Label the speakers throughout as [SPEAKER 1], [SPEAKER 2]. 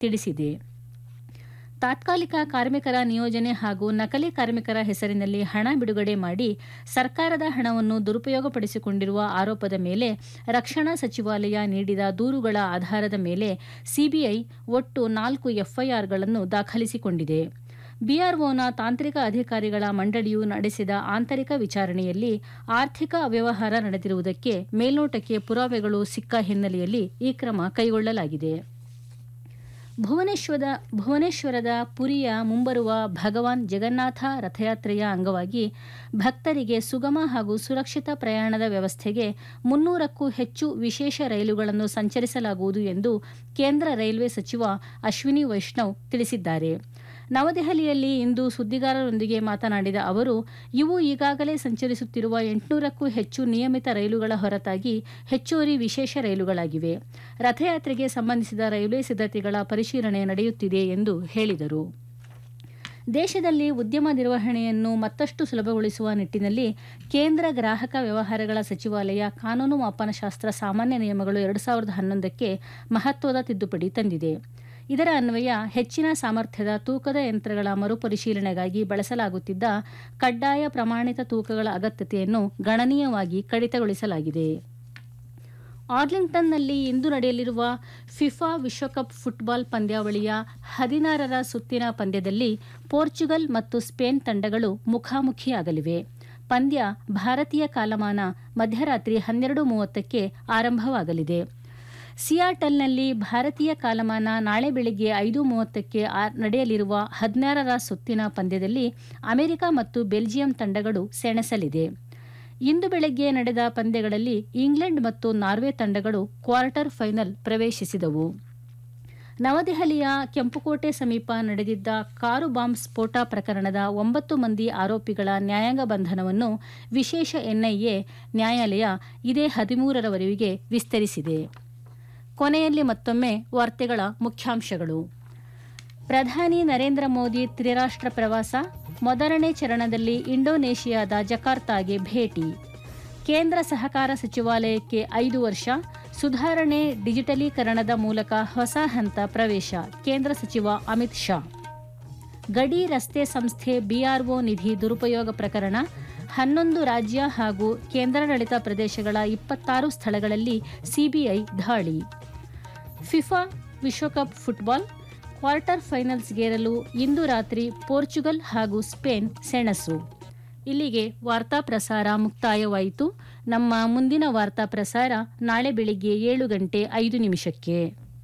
[SPEAKER 1] ತಿಳಿಸಿದೆ ತಾತ್ಕಾಲಿಕ ಕಾರ್ಮಿಕರ ನಿಯೋಜನೆ ಹಾಗೂ ನಕಲಿ ಕಾರ್ಮಿಕರ ಹೆಸರಿನಲ್ಲಿ ಹಣ ಬಿಡುಗಡೆ ಮಾಡಿ ಸರ್ಕಾರದ ಹಣವನ್ನು ದುರುಪಯೋಗಪಡಿಸಿಕೊಂಡಿರುವ ಆರೋಪದ ಮೇಲೆ ರಕ್ಷಣಾ ಸಚಿವಾಲಯ ನೀಡಿದ ದೂರುಗಳ ಆಧಾರದ ಮೇಲೆ ಸಿಬಿಐ ಒಟ್ಟು ನಾಲ್ಕು ಎಫ್ಐಆರ್ಗಳನ್ನು ದಾಖಲಿಸಿಕೊಂಡಿದೆ ಬಿಆರ್ಒನ ತಾಂತ್ರಿಕ ಅಧಿಕಾರಿಗಳ ಮಂಡಳಿಯು ನಡೆಸಿದ ಆಂತರಿಕ ವಿಚಾರಣೆಯಲ್ಲಿ ಆರ್ಥಿಕ ಅವ್ಯವಹಾರ ನಡೆದಿರುವುದಕ್ಕೆ ಮೇಲ್ನೋಟಕ್ಕೆ ಪುರಾವೆಗಳು ಸಿಕ್ಕ ಹಿನ್ನೆಲೆಯಲ್ಲಿ ಈ ಕ್ರಮ ಕೈಗೊಳ್ಳಲಾಗಿದೆ ಭುವನೇಶ್ವರದ ಭುವನೇಶ್ವರದ ಪುರಿಯ ಮುಂಬರುವ ಭಗವಾನ್ ಜಗನ್ನಾಥ ರಥಯಾತ್ರೆಯ ಅಂಗವಾಗಿ ಭಕ್ತರಿಗೆ ಸುಗಮ ಹಾಗೂ ಸುರಕ್ಷಿತ ಪ್ರಯಾಣದ ವ್ಯವಸ್ಥೆಗೆ ಮುನ್ನೂರಕ್ಕೂ ಹೆಚ್ಚು ವಿಶೇಷ ರೈಲುಗಳನ್ನು ಸಂಚರಿಸಲಾಗುವುದು ಎಂದು ಕೇಂದ್ರ ರೈಲ್ವೆ ಸಚಿವ ಅಶ್ವಿನಿ ವೈಷ್ಣವ್ ತಿಳಿಸಿದ್ದಾರೆ ನವದೆಹಲಿಯಲ್ಲಿ ಇಂದು ಸುದ್ದಿಗಾರರೊಂದಿಗೆ ಮಾತನಾಡಿದ ಅವರು ಇವು ಈಗಾಗಲೇ ಸಂಚರಿಸುತ್ತಿರುವ ಎಂಟುನೂರಕ್ಕೂ ಹೆಚ್ಚು ನಿಯಮಿತ ರೈಲುಗಳ ಹೊರತಾಗಿ ಹೆಚ್ಚುವರಿ ವಿಶೇಷ ರೈಲುಗಳಾಗಿವೆ ರಥಯಾತ್ರೆಗೆ ಸಂಬಂಧಿಸಿದ ರೈಲ್ವೆ ಸಿದ್ಧತೆಗಳ ಪರಿಶೀಲನೆ ನಡೆಯುತ್ತಿದೆ ಎಂದು ಹೇಳಿದರು ದೇಶದಲ್ಲಿ ಉದ್ಯಮ ನಿರ್ವಹಣೆಯನ್ನು ಮತ್ತಷ್ಟು ಸುಲಭಗೊಳಿಸುವ ನಿಟ್ಟಿನಲ್ಲಿ ಕೇಂದ್ರ ಗ್ರಾಹಕ ವ್ಯವಹಾರಗಳ ಸಚಿವಾಲಯ ಕಾನೂನು ಮಾಪನಶಾಸ್ತ್ರ ಸಾಮಾನ್ಯ ನಿಯಮಗಳು ಎರಡು ಸಾವಿರದ ಹನ್ನೊಂದಕ್ಕೆ ಮಹತ್ವದ ತಿದ್ದುಪಡಿ ತಂದಿದೆ ಇದರ ಅನ್ವಯ ಹೆಚ್ಚಿನ ಸಾಮರ್ಥ್ಯದ ತೂಕದ ಯಂತ್ರಗಳ ಮರುಪರಿಶೀಲನೆಗಾಗಿ ಬಳಸಲಾಗುತ್ತಿದ್ದ ಕಡ್ಡಾಯ ಪ್ರಮಾಣಿತ ತೂಕಗಳ ಅಗತ್ಯತೆಯನ್ನು ಗಣನೀಯವಾಗಿ ಕಡಿತಗೊಳಿಸಲಾಗಿದೆ ಆರ್ಲಿಂಗ್ಟನ್ನಲ್ಲಿ ಇಂದು ನಡೆಯಲಿರುವ ಫಿಫಾ ವಿಶ್ವಕಪ್ ಫುಟ್ಬಾಲ್ ಪಂದ್ಯಾವಳಿಯ ಹದಿನಾರರ ಸುತ್ತಿನ ಪಂದ್ಯದಲ್ಲಿ ಪೋರ್ಚುಗಲ್ ಮತ್ತು ಸ್ಪೇನ್ ತಂಡಗಳು ಮುಖಾಮುಖಿಯಾಗಲಿವೆ ಪಂದ್ಯ ಭಾರತೀಯ ಕಾಲಮಾನ ಮಧ್ಯರಾತ್ರಿ ಹನ್ನೆರಡು ಮೂವತ್ತಕ್ಕೆ ಆರಂಭವಾಗಲಿದೆ ಸಿಯಾಟಲ್ನಲ್ಲಿ ಭಾರತೀಯ ಕಾಲಮಾನ ನಾಳೆ ಬೆಳಗ್ಗೆ ಐದು ಮೂವತ್ತಕ್ಕೆ ನಡೆಯಲಿರುವ ಹದಿನಾರರ ಸುತ್ತಿನ ಪಂದ್ಯದಲ್ಲಿ ಅಮೆರಿಕ ಮತ್ತು ಬೆಲ್ಜಿಯಂ ತಂಡಗಳು ಸೆಣಸಲಿದೆ ಇಂದು ಬೆಳಗ್ಗೆ ನಡೆದ ಪಂದ್ಯಗಳಲ್ಲಿ ಇಂಗ್ಲೆಂಡ್ ಮತ್ತು ನಾರ್ವೆ ತಂಡಗಳು ಕ್ವಾರ್ಟರ್ ಫೈನಲ್ ಪ್ರವೇಶಿಸಿದವು ನವದೆಹಲಿಯ ಕೆಂಪುಕೋಟೆ ಸಮೀಪ ನಡೆದಿದ್ದ ಕಾರು ಬಾಂಬ್ ಸ್ಫೋಟ ಪ್ರಕರಣದ ಒಂಬತ್ತು ಮಂದಿ ಆರೋಪಿಗಳ ನ್ಯಾಯಾಂಗ ಬಂಧನವನ್ನು ವಿಶೇಷ ಎನ್ಐಎ ನ್ಯಾಯಾಲಯ ಇದೇ ಹದಿಮೂರರವರೆಗೆ ವಿಸ್ತರಿಸಿದೆ ಕೊನೆಯಲ್ಲಿ ಮತ್ತೊಮ್ಮೆ ವಾರ್ತೆಗಳ ಮುಖ್ಯಾಂಶಗಳು ಪ್ರಧಾನಿ ನರೇಂದ್ರ ಮೋದಿ ತ್ರಿರಾಷ್ಟ್ರ ಪ್ರವಾಸ ಮೊದಲನೇ ಚರಣದಲ್ಲಿ ಇಂಡೋನೇಷಿಯಾದ ಜಕಾರ್ತಾಗೆ ಭೇಟಿ ಕೇಂದ್ರ ಸಹಕಾರ ಸಚಿವಾಲಯಕ್ಕೆ ಐದು ವರ್ಷ ಸುಧಾರಣೆ ಡಿಜಿಟಲೀಕರಣದ ಮೂಲಕ ಹೊಸ ಹಂತ ಪ್ರವೇಶ ಕೇಂದ್ರ ಸಚಿವ ಅಮಿತ್ ಶಾ ಗಡಿ ರಸ್ತೆ ಸಂಸ್ಥೆ ಬಿಆರ್ಒ ನಿಧಿ ದುರುಪಯೋಗ ಪ್ರಕರಣ ಹನ್ನೊಂದು ರಾಜ್ಯ ಹಾಗೂ ಕೇಂದ್ರಾಡಳಿತ ಪ್ರದೇಶಗಳ ಇಪ್ಪತ್ತಾರು ಸ್ಥಳಗಳಲ್ಲಿ ಸಿಬಿಐ ದಾಳಿ ಫಿಫಾ ವಿಶ್ವಕಪ್ ಫುಟ್ಬಾಲ್ ಕ್ವಾರ್ಟರ್ ಫೈನಲ್ಸ್ಗೇರಲು ಇಂದು ರಾತ್ರಿ ಪೋರ್ಚುಗಲ್ ಹಾಗೂ ಸ್ಪೇನ್ ಸೆಣಸು ಇಲ್ಲಿಗೆ ವಾರ್ತಾ ಪ್ರಸಾರ ಮುಕ್ತಾಯವಾಯಿತು ನಮ್ಮ ಮುಂದಿನ ವಾರ್ತಾ ಪ್ರಸಾರ ನಾಳೆ ಬೆಳಿಗ್ಗೆ ಏಳು ಗಂಟೆ ಐದು ನಿಮಿಷಕ್ಕೆ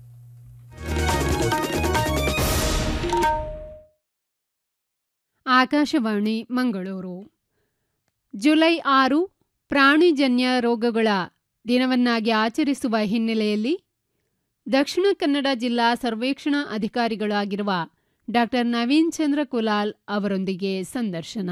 [SPEAKER 2] ಆಕಾಶವಾಣಿ ಮಂಗಳೂರು ಜುಲೈ ಆರು ಪ್ರಾಣಿಜನ್ಯ ರೋಗಗಳ ದಿನವನ್ನಾಗಿ ಆಚರಿಸುವ ಹಿನ್ನೆಲೆಯಲ್ಲಿ ದಕ್ಷಿಣ ಕನ್ನಡ ಜಿಲ್ಲಾ ಸರ್ವೇಕ್ಷಣಾ ಅಧಿಕಾರಿಗಳಾಗಿರುವ ಡಾ ನವೀನ್ ಚಂದ್ರ ಕುಲಾಲ್ ಅವರೊಂದಿಗೆ ಸಂದರ್ಶನ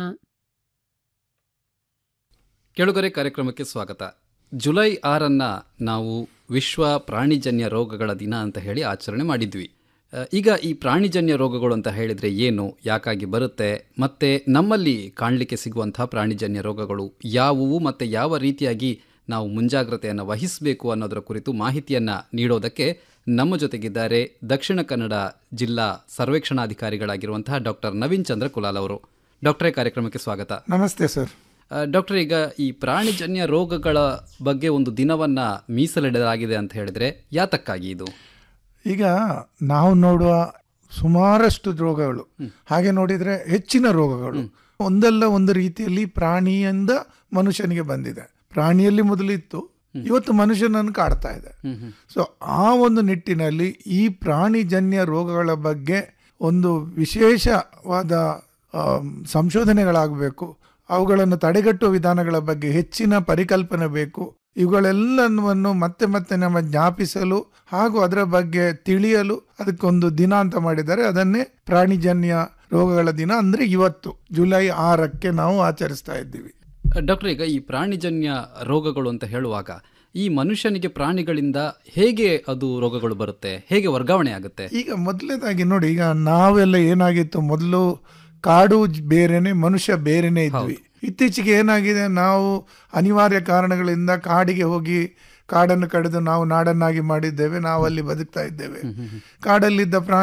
[SPEAKER 3] ಕೆಳಗರೆ ಕಾರ್ಯಕ್ರಮಕ್ಕೆ ಸ್ವಾಗತ ಜುಲೈ ಆರನ್ನ ನಾವು ವಿಶ್ವ ಪ್ರಾಣಿಜನ್ಯ ರೋಗಗಳ ದಿನ ಅಂತ ಹೇಳಿ ಆಚರಣೆ ಮಾಡಿದ್ವಿ ಈಗ ಈ ಪ್ರಾಣಿಜನ್ಯ ರೋಗಗಳು ಅಂತ ಹೇಳಿದರೆ ಏನು ಯಾಕಾಗಿ ಬರುತ್ತೆ ಮತ್ತು ನಮ್ಮಲ್ಲಿ ಕಾಣಲಿಕ್ಕೆ ಸಿಗುವಂತಹ ಪ್ರಾಣಿಜನ್ಯ ರೋಗಗಳು ಯಾವುವು ಮತ್ತು ಯಾವ ರೀತಿಯಾಗಿ ನಾವು ಮುಂಜಾಗ್ರತೆಯನ್ನು ವಹಿಸಬೇಕು ಅನ್ನೋದರ ಕುರಿತು ಮಾಹಿತಿಯನ್ನು ನೀಡೋದಕ್ಕೆ ನಮ್ಮ ಜೊತೆಗಿದ್ದಾರೆ ದಕ್ಷಿಣ ಕನ್ನಡ ಜಿಲ್ಲಾ ಸರ್ವೇಕ್ಷಣಾಧಿಕಾರಿಗಳಾಗಿರುವಂತಹ ಡಾಕ್ಟರ್ ನವೀನ್ ಚಂದ್ರ ಕುಲಾಲ್ ಅವರು ಡಾಕ್ಟರೇ ಕಾರ್ಯಕ್ರಮಕ್ಕೆ ಸ್ವಾಗತ
[SPEAKER 4] ನಮಸ್ತೆ ಸರ್
[SPEAKER 3] ಡಾಕ್ಟರ್ ಈಗ ಈ ಪ್ರಾಣಿಜನ್ಯ ರೋಗಗಳ ಬಗ್ಗೆ ಒಂದು ದಿನವನ್ನ ಮೀಸಲಿಡಲಾಗಿದೆ ಅಂತ ಹೇಳಿದ್ರೆ ಯಾತಕ್ಕಾಗಿ ಇದು
[SPEAKER 4] ಈಗ ನಾವು ನೋಡುವ ಸುಮಾರಷ್ಟು ರೋಗಗಳು ಹಾಗೆ ನೋಡಿದ್ರೆ ಹೆಚ್ಚಿನ ರೋಗಗಳು ಒಂದಲ್ಲ ಒಂದು ರೀತಿಯಲ್ಲಿ ಪ್ರಾಣಿಯಿಂದ ಮನುಷ್ಯನಿಗೆ ಬಂದಿದೆ ಪ್ರಾಣಿಯಲ್ಲಿ ಮೊದಲಿತ್ತು ಇವತ್ತು ಮನುಷ್ಯನನ್ನು ಕಾಡ್ತಾ ಇದೆ ಸೊ ಆ ಒಂದು ನಿಟ್ಟಿನಲ್ಲಿ ಈ ಪ್ರಾಣಿಜನ್ಯ ರೋಗಗಳ ಬಗ್ಗೆ ಒಂದು ವಿಶೇಷವಾದ ಸಂಶೋಧನೆಗಳಾಗಬೇಕು ಅವುಗಳನ್ನು ತಡೆಗಟ್ಟುವ ವಿಧಾನಗಳ ಬಗ್ಗೆ ಹೆಚ್ಚಿನ ಪರಿಕಲ್ಪನೆ ಬೇಕು ಇವುಗಳೆಲ್ಲವನ್ನು ಮತ್ತೆ ಮತ್ತೆ ನಮ್ಮ ಜ್ಞಾಪಿಸಲು ಹಾಗೂ ಅದರ ಬಗ್ಗೆ ತಿಳಿಯಲು ಅದಕ್ಕೊಂದು ದಿನ ಅಂತ ಮಾಡಿದ್ದಾರೆ ಅದನ್ನೇ ಪ್ರಾಣಿಜನ್ಯ ರೋಗಗಳ ದಿನ ಅಂದ್ರೆ ಇವತ್ತು ಜುಲೈ ಆರಕ್ಕೆ ನಾವು ಆಚರಿಸ್ತಾ ಇದ್ದೀವಿ
[SPEAKER 3] ಡಾಕ್ಟರ್ ಈಗ ಈ ಪ್ರಾಣಿಜನ್ಯ ರೋಗಗಳು ಅಂತ ಹೇಳುವಾಗ ಈ ಮನುಷ್ಯನಿಗೆ ಪ್ರಾಣಿಗಳಿಂದ ಹೇಗೆ ಅದು ರೋಗಗಳು ಬರುತ್ತೆ ಹೇಗೆ ವರ್ಗಾವಣೆ ಆಗುತ್ತೆ
[SPEAKER 4] ಈಗ ಮೊದಲನೇದಾಗಿ ನೋಡಿ ಈಗ ನಾವೆಲ್ಲ ಏನಾಗಿತ್ತು ಮೊದಲು ಕಾಡು ಬೇರೆನೆ ಮನುಷ್ಯ ಬೇರೆನೆ ಇದ್ವಿ ಇತ್ತೀಚೆಗೆ ಏನಾಗಿದೆ ನಾವು ಅನಿವಾರ್ಯ ಕಾರಣಗಳಿಂದ ಕಾಡಿಗೆ ಹೋಗಿ ಕಾಡನ್ನು ಕಡಿದು ನಾವು ನಾಡನ್ನಾಗಿ ಮಾಡಿದ್ದೇವೆ ನಾವು ಅಲ್ಲಿ ಬದುಕ್ತಾ ಇದ್ದೇವೆ ಕಾಡಲ್ಲಿದ್ದ ಪ್ರಾಣಿ